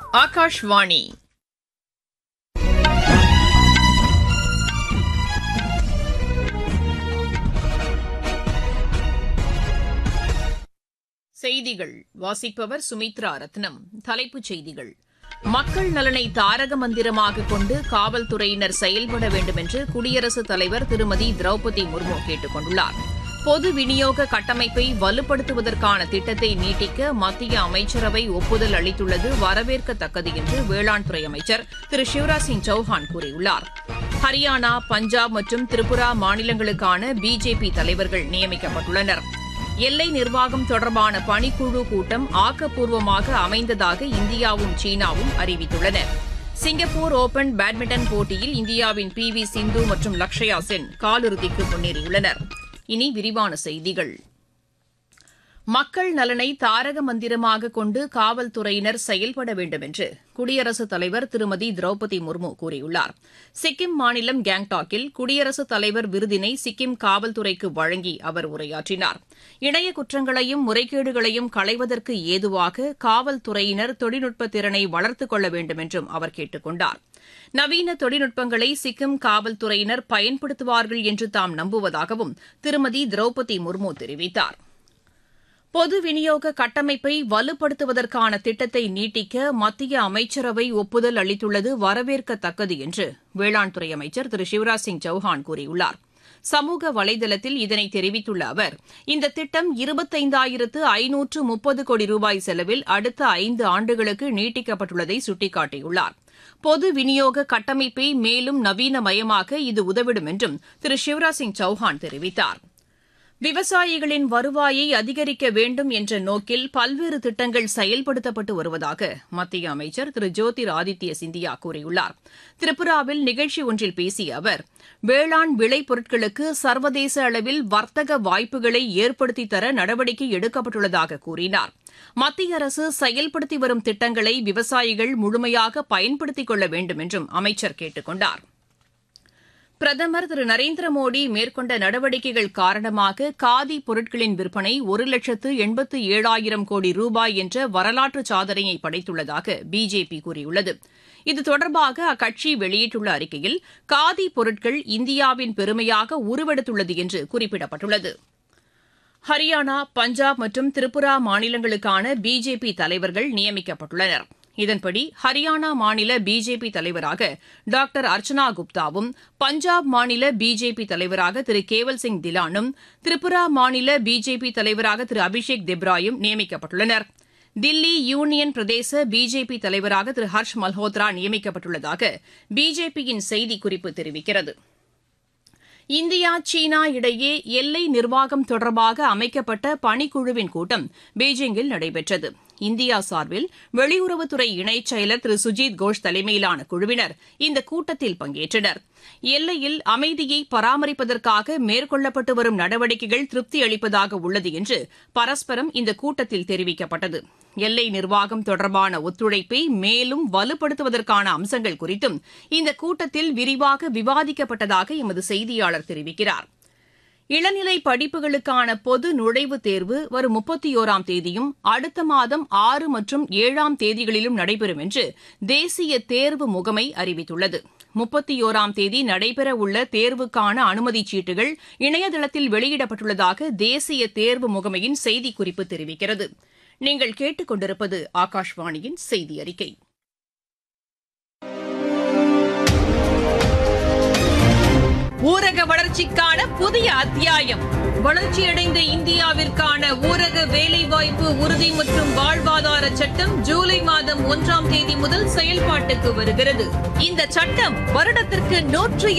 ஆகாஷ்வாணி செய்திகள் வாசிப்பவர் சுமித்ரா ரத்னம் தலைப்புச் செய்திகள் மக்கள் நலனை தாரக மந்திரமாக கொண்டு காவல்துறையினர் செயல்பட வேண்டும் என்று குடியரசுத் தலைவர் திருமதி திரௌபதி முர்மு கேட்டுக் கொண்டுள்ளார் பொது விநியோக கட்டமைப்பை வலுப்படுத்துவதற்கான திட்டத்தை நீட்டிக்க மத்திய அமைச்சரவை ஒப்புதல் அளித்துள்ளது வரவேற்கத்தக்கது என்று வேளாண் துறை அமைச்சர் திரு சிவராஜ் சிங் சௌஹான் கூறியுள்ளார் ஹரியானா பஞ்சாப் மற்றும் திரிபுரா மாநிலங்களுக்கான பிஜேபி தலைவர்கள் நியமிக்கப்பட்டுள்ளனர் எல்லை நிர்வாகம் தொடர்பான பணிக்குழு கூட்டம் ஆக்கப்பூர்வமாக அமைந்ததாக இந்தியாவும் சீனாவும் அறிவித்துள்ளன சிங்கப்பூர் ஓபன் பேட்மிண்டன் போட்டியில் இந்தியாவின் பி வி சிந்து மற்றும் லக்ஷயா சென் காலிறுதிக்கு முன்னேறியுள்ளனர் இனி விரிவான செய்திகள் மக்கள் நலனை தாரக மந்திரமாக கொண்டு காவல்துறையினர் செயல்பட வேண்டும் என்று குடியரசுத் தலைவர் திருமதி திரௌபதி முர்மு கூறியுள்ளார் சிக்கிம் மாநிலம் கேங்டாக்கில் குடியரசுத் தலைவர் விருதினை சிக்கிம் காவல்துறைக்கு வழங்கி அவர் உரையாற்றினார் இணைய குற்றங்களையும் முறைகேடுகளையும் களைவதற்கு ஏதுவாக காவல்துறையினர் தொழில்நுட்ப திறனை வளர்த்துக் கொள்ள வேண்டும் என்றும் அவர் கேட்டுக் கொண்டார் நவீன தொழில்நுட்பங்களை சிக்கிம் காவல்துறையினர் பயன்படுத்துவார்கள் என்று தாம் நம்புவதாகவும் திருமதி திரௌபதி முர்மு தெரிவித்தாா் பொது விநியோக கட்டமைப்பை வலுப்படுத்துவதற்கான திட்டத்தை நீட்டிக்க மத்திய அமைச்சரவை ஒப்புதல் அளித்துள்ளது வரவேற்கத்தக்கது என்று வேளாண் துறை அமைச்சர் திரு சிவராஜ் சிங் சௌஹான் கூறியுள்ளார் சமூக வலைதளத்தில் இதனை தெரிவித்துள்ள அவர் இந்த திட்டம் இருபத்தைந்தாயிரத்து ஐநூற்று முப்பது கோடி ரூபாய் செலவில் அடுத்த ஐந்து ஆண்டுகளுக்கு நீட்டிக்கப்பட்டுள்ளதை சுட்டிக்காட்டியுள்ளார் பொது விநியோக கட்டமைப்பை மேலும் நவீனமயமாக்க இது உதவிடும் என்றும் திரு சிவராஜ் சிங் சௌஹான் தெரிவித்தாா் விவசாயிகளின் வருவாயை அதிகரிக்க வேண்டும் என்ற நோக்கில் பல்வேறு திட்டங்கள் செயல்படுத்தப்பட்டு வருவதாக மத்திய அமைச்சர் திரு ஜோதிர் ஆதித்ய சிந்தியா கூறியுள்ளார் திரிபுராவில் நிகழ்ச்சி ஒன்றில் பேசிய அவர் வேளாண் விளைபொருட்களுக்கு சர்வதேச அளவில் வர்த்தக வாய்ப்புகளை ஏற்படுத்தி தர நடவடிக்கை எடுக்கப்பட்டுள்ளதாக கூறினார் மத்திய அரசு செயல்படுத்தி வரும் திட்டங்களை விவசாயிகள் முழுமையாக பயன்படுத்திக் கொள்ள வேண்டும் என்றும் அமைச்சர் கேட்டுக் கொண்டாா் பிரதமர் திரு நரேந்திர மோடி மேற்கொண்ட நடவடிக்கைகள் காரணமாக காதி பொருட்களின் விற்பனை ஒரு லட்சத்து எண்பத்து ஏழாயிரம் கோடி ரூபாய் என்ற வரலாற்று சாதனையை படைத்துள்ளதாக பிஜேபி கூறியுள்ளது இது தொடர்பாக அக்கட்சி வெளியிட்டுள்ள அறிக்கையில் காதி பொருட்கள் இந்தியாவின் பெருமையாக உருவெடுத்துள்ளது என்று குறிப்பிடப்பட்டுள்ளது ஹரியானா பஞ்சாப் மற்றும் திரிபுரா மாநிலங்களுக்கான பிஜேபி தலைவர்கள் நியமிக்கப்பட்டுள்ளனா் இதன்படி ஹரியானா மாநில பிஜேபி தலைவராக டாக்டர் அர்ச்சனா குப்தாவும் பஞ்சாப் மாநில பிஜேபி தலைவராக திரு கேவல் சிங் திலானும் திரிபுரா மாநில பிஜேபி தலைவராக திரு அபிஷேக் திப்ராயும் நியமிக்கப்பட்டுள்ளனர் தில்லி யூனியன் பிரதேச பிஜேபி தலைவராக திரு ஹர்ஷ் மல்ஹோத்ரா நியமிக்கப்பட்டுள்ளதாக பிஜேபியின் செய்திக்குறிப்பு தெரிவிக்கிறது இந்தியா சீனா இடையே எல்லை நிர்வாகம் தொடர்பாக அமைக்கப்பட்ட பணிக்குழுவின் கூட்டம் பீஜிங்கில் நடைபெற்றது இந்தியா சார்பில் வெளியுறவுத்துறை இணைச் செயலர் திரு சுஜித் கோஷ் தலைமையிலான குழுவினர் இந்த கூட்டத்தில் பங்கேற்றனர் எல்லையில் அமைதியை பராமரிப்பதற்காக மேற்கொள்ளப்பட்டு வரும் நடவடிக்கைகள் திருப்தி அளிப்பதாக உள்ளது என்று பரஸ்பரம் இந்த கூட்டத்தில் தெரிவிக்கப்பட்டது எல்லை நிர்வாகம் தொடர்பான ஒத்துழைப்பை மேலும் வலுப்படுத்துவதற்கான அம்சங்கள் குறித்தும் இந்த கூட்டத்தில் விரிவாக விவாதிக்கப்பட்டதாக எமது செய்தியாளர் தெரிவிக்கிறார் இளநிலை படிப்புகளுக்கான பொது நுழைவுத் தேர்வு வரும் முப்பத்தியோராம் தேதியும் அடுத்த மாதம் ஆறு மற்றும் ஏழாம் தேதிகளிலும் நடைபெறும் என்று தேசிய தேர்வு முகமை அறிவித்துள்ளது முப்பத்தியோராம் தேதி நடைபெறவுள்ள தேர்வுக்கான அனுமதிச் சீட்டுகள் இணையதளத்தில் வெளியிடப்பட்டுள்ளதாக தேசிய தேர்வு முகமையின் செய்திக்குறிப்பு தெரிவிக்கிறது நீங்கள் கேட்டுக் கொண்டிருப்பது ஆகாஷ்வாணியின் செய்தி அறிக்கை ஊரக வளர்ச்சிக்கான புதிய அத்தியாயம் வளர்ச்சியடைந்த இந்தியாவிற்கான ஊரக வேலைவாய்ப்பு உறுதி மற்றும் வாழ்வாதார சட்டம் ஜூலை மாதம் ஒன்றாம் தேதி முதல் செயல்பாட்டுக்கு வருகிறது இந்த சட்டம் வருடத்திற்கு நூற்று